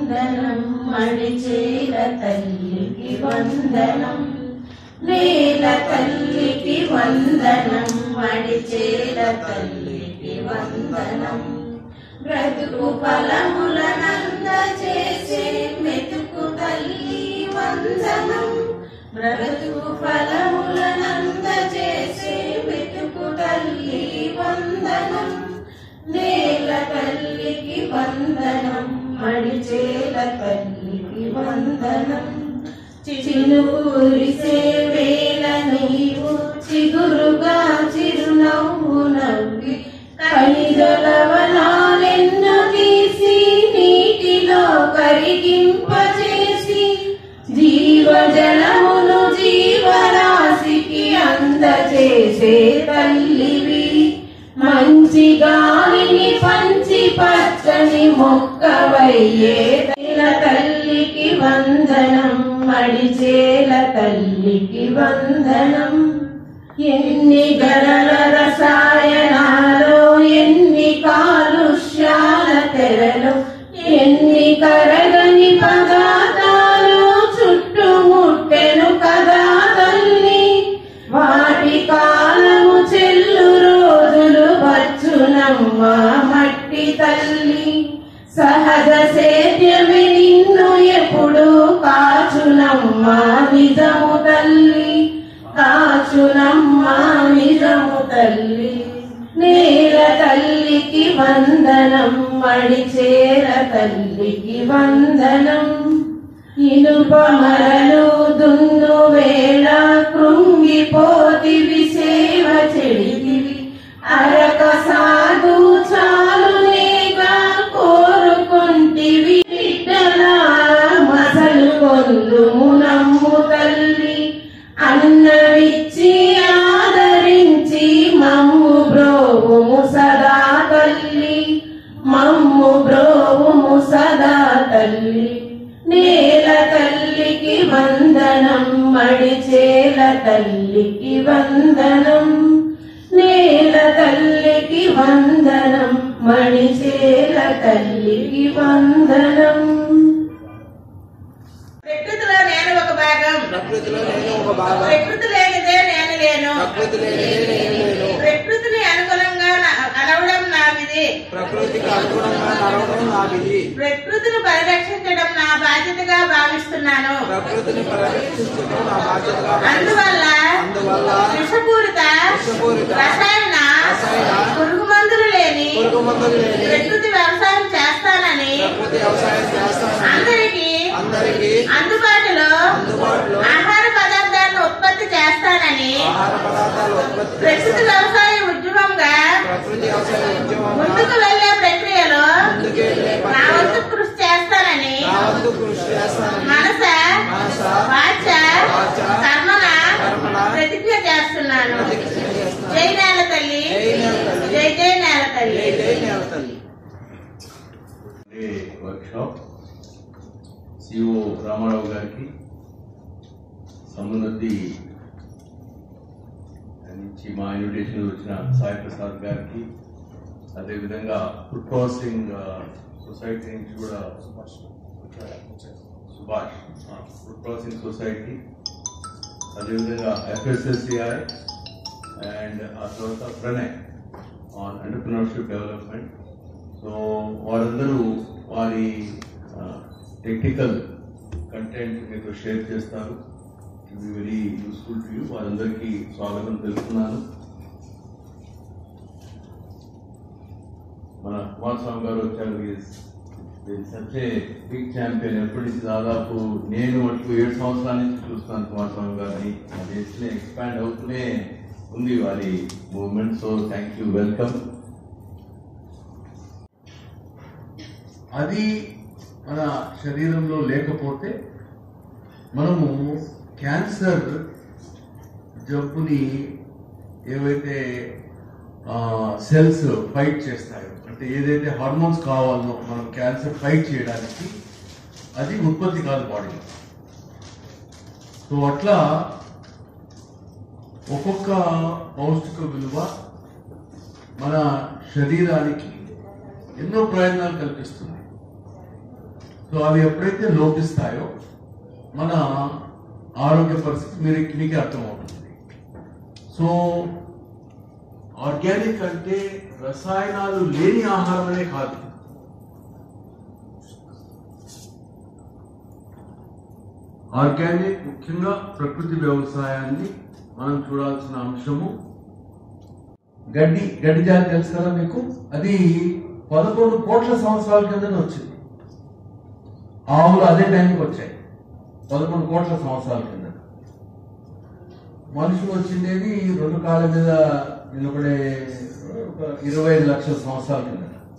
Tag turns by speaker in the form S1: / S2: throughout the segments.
S1: వందనం మడిచేల తల్లికి వందనం నేల తల్లికి వందనం మడిచేల తల్లికి వందనం బ్రతుకు ఫలములనంద చేసే మెతుకు తల్లి వందనం బ్రతుకు ఫలములనంద చేసే మెతుకు తల్లి వందనం నేల తల్లికి వందనం మడిచేల తల్లికి వందనం చినుకూరి సేవేల నీవు చిగురుగా చిరునవ్వు నవ్వి కనిదలవనాలెన్ను తీసి నీటిలో కరిగింపచేసి జీవజలమును జీవరాశికి అందచేసే తల్లివి మంచి గాలిని పంచి పచ్చని మొక్కవయ్యే తైల తల్లికి వందనం మడిచేల తల్లికి వందనం ఎన్ని గరల రసాయనాలు ఎన్ని కాలుష్యాల తెరలు ఎన్ని కరగని పదార్థాలు చుట్టుముట్టెను కదా తల్లి వాటి కాలము చెల్లు రోజులు వచ్చునమ్మా మట్టి తల్లి సహజ సేద్యమే నిన్ను ఎప్పుడు కాచునమ్మా నిజము తల్లి కాచునమ్మా నిజము తల్లి నేల తల్లికి వందనం మడిచేర తల్లికి వందనం ఇనుప మరలు దున్ను వేళ కృంగిపోతివి సేవ చెడితివి అరక సాధు చాలునేగా కోరుకుంటివి బిడ్డలా మసలు కొందుము నమ్ము తల్లి అన్నవిచ్చి ఆదరించి మమ్ము బ్రోవుము సదా తల్లి మమ్ము బ్రోవుము సదా తల్లి నేల తల్లికి వందనం మడిచేల తల్లికి వందనం నేల తల్లికి వందనం మడిచేల తల్లికి వందనం
S2: ప్రకృతిలో నేను ఒక భాగం
S3: ప్రకృతిలో నేను ఒక భాగం
S2: ప్రకృతి లేనిదే నేను లేను
S3: ప్రకృతి లేనిదే నేను లేను
S2: ప్రకృతిని అనుగుణంగా న- నడవడం నా విధి
S3: ప్రకృతికి అనుగుణంగా నడవడం నా విధి
S2: ప్రకృతిని పరిరక్షించడం నా బాధ్యతగా భావిస్తున్నాను
S3: ప్రకృతిని పరిరక్షించడం నా బాధ్యతగా
S2: అందువల్ల
S3: అందువల్ల
S2: విషపూరిత
S3: విషపూరిత
S2: రసాయన
S3: రసాయన
S2: పురుగు మందులు లేని
S3: పురుగు మందులు లేని
S2: ప్రకృతి వ్యవసాయం చేస్తానని
S3: ప్రకృతి వ్యవసాయం చేస్తానని
S2: అందరికీ
S3: అందరికీ
S2: అందుబాటులో
S3: అందుబాటులో
S2: ఆహార పదార్థాలను ఉత్పత్తి చేస్తానని
S3: ఆహార పదార్థాలు ఉత్పత్తి
S2: ప్రకృతి
S3: చేస్తానని
S2: వ్యవసాయ ఉద్యమంగా
S3: ప్రకృతి వ్యవసాయ ఉద్యమం
S2: ముందుకు వెళ్లే ప్రక్రియలో
S3: ముందుకే వెళ్ళే
S2: నా వంతు
S3: ప్రక్రియలో
S2: కృషి చేస్తానని
S3: నా వంతు కృషి చేస్తానని
S2: మనస
S3: మనస
S2: వాచ
S3: వాచ
S2: కర్మన
S3: కర్మణ
S2: ప్రతిజ్ఞ చేస్తున్నాను
S3: ప్రతిజ్ఞ చేస్తున్నాను.
S2: జై నేల తల్లి
S3: జై నేల తల్లి.
S2: జై జై నేల తల్లి
S3: జై జై నేల తల్లి
S4: డే వర్క్షాప్ సిఓ రామారావు గారికి సమున్నతి నుంచి మా ఇన్విటేషన్ వచ్చిన సాయి ప్రసాద్ గారికి అదేవిధంగా ఫుడ్ ప్రాసెసింగ్ సొసైటీ నుంచి కూడా సుభాష్ ఫుడ్ ప్రాసెసింగ్ సొసైటీ అదేవిధంగా ఎఫ్ఎస్ఎస్సిఐ అండ్ ఆ తర్వాత Pranay on entrepreneurship development so వారందరూ వారి టెక్నికల్ కంటెంట్ మీతో షేర్ చేస్తారు ఇది వెరీ యూస్ఫుల్ టు యూ వారందరికీ స్వాగతం తెలుపుతున్నాను మన కుమారస్వామి గారు వచ్చారు సచ్చే బిగ్ ఛాంపియన్ ఎప్పటి నుంచి దాదాపు నేను మటుకు ఏడు సంవత్సరాల నుంచి చూస్తున్నాను కుమారస్వామి గారిని ఆ దేశంలో ఎక్స్పాండ్ అవుతూనే ఉంది వారి movement so thank you welcome
S5: అది మన శరీరంలో లేకపోతే మనము క్యాన్సర్ జబ్బుని ఏవైతే సెల్స్ ఫైట్ చేస్తాయో అంటే ఏదైతే హార్మోన్స్ కావాలనో మనం క్యాన్సర్ ఫైట్ చేయడానికి అది ఉత్పత్తి కాదు బాడీలో సో అట్లా ఒక్కొక్క పౌష్టిక విలువ మన శరీరానికి ఎన్నో ప్రయోజనాలు కల్పిస్తుంది సో అవి ఎప్పుడైతే లోపిస్తాయో మన ఆరోగ్య పరిస్థితి మీరు మీకే అర్థమవుతుంది సో ఆర్గానిక్ అంటే రసాయనాలు లేని ఆహారమే కాదు ఆర్గానిక్ ముఖ్యంగా ప్రకృతి వ్యవసాయాన్ని మనం చూడాల్సిన అంశము గడ్డి గడ్డి జాతి తెలుసు కదా మీకు అది పదకొండు కోట్ల సంవత్సరాల కిందనే వచ్చింది ఆవులు అదే టైంకి వచ్చాయి పదకొండు కోట్ల సంవత్సరాల కింద మనుషులు వచ్చిండేది రెండు కాళ్ళ మీద నిలబడే ఒక ఇరవై ఐదు లక్షల సంవత్సరాల కింద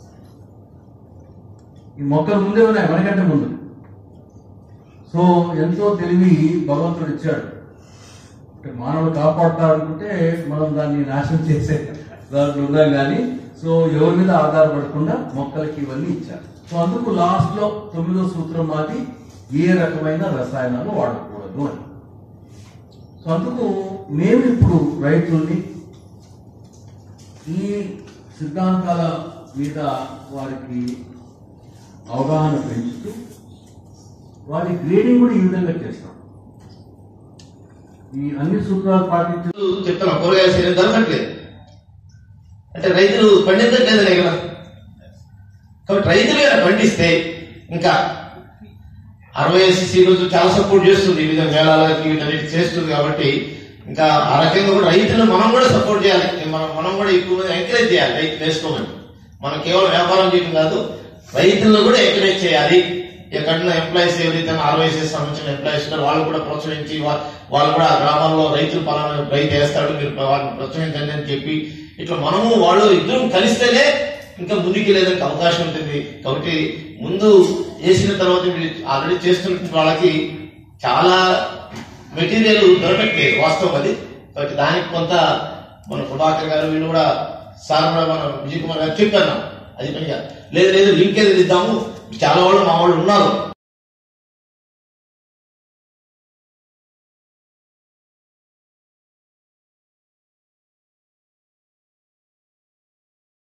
S5: ఈ మొక్కలు ముందే ఉన్నాయి మనకంటే ముందు సో ఎంతో తెలివి భగవంతుడు ఇచ్చాడు అంటే మానవుడు కాపాడుతాడనుకుంటే మనం దాన్ని నాశనం చేసే దాంట్లో ఉన్నాం కానీ సో ఎవరి మీద ఆధారపడకుండా మొక్కలకి ఇవన్నీ ఇచ్చారు సో అందుకు లాస్ట్ లో తొమ్మిదో సూత్రం మాది ఏ రకమైన రసాయనాలు వాడకూడదు అని సో అందుకు మేము ఇప్పుడు రైతుల్ని ఈ సిద్ధాంతాల మీద వారికి అవగాహన పెంచుతూ వారి గ్రేడింగ్ కూడా ఈ విధంగా చేస్తాం ఈ అన్ని సూత్రాలు పాటించు
S6: చెప్తున్నాం కూరగాయల సీజన్ దొరకట్లేదు అంటే రైతులు పండించట్లేదనే కదా కాబట్టి రైతులు కనుక పండిస్తే ఇంకా అరవై ఎస్సీ రోజు చాలా సపోర్ట్ చేస్తుంది ఈ విధంగా మేళాలకి వీటన్నిటి చేస్తుంది కాబట్టి ఇంకా ఆ రకంగా కూడా రైతులు మనం కూడా సపోర్ట్ చేయాలి మనం మనం కూడా ఎక్కువ ఎంకరేజ్ చేయాలి రైతు వేసుకోమని మనం కేవలం వ్యాపారం చేయడం కాదు రైతులను కూడా ఎంకరేజ్ చేయాలి ఎక్కడన్నా ఎంప్లాయీస్ ఎవరైతే ఆర్వైసీస్ సంబంధించిన ఎంప్లాయీస్ ఉన్నారో వాళ్ళు కూడా ప్రోత్సహించి వా- వాళ్ళు కూడా ఆ గ్రామాల్లో రైతులు పలానా రైతు వేస్తాడు మీరు వాళ్ళని ప్రోత్సహించండి అని చెప్పి ఇట్లా మనము వాళ్ళు ఇద్దరు కలిస్తేనే ఇంకా ముందుకు వెళ్ళేదానికి అవకాశం ఉంటుంది కాబట్టి ముందు చేసిన తర్వాత మీరు ఆల్రెడీ చేస్తున్న వాళ్ళకి చాలా మెటీరియల్ దొరకట్లేదు వాస్తవం అది కాబట్టి దానికి కొంత మన ప్రభాకర్ గారు వీళ్ళు కూడా సార్ కూడా మన విజయ్ కుమార్ గారు చెప్పారు నాకు. అది పనిగా లేదు లేదు లింకేజ్ ఇద్దాము చాలా వాళ్ళు మా వాళ్ళు ఉన్నారు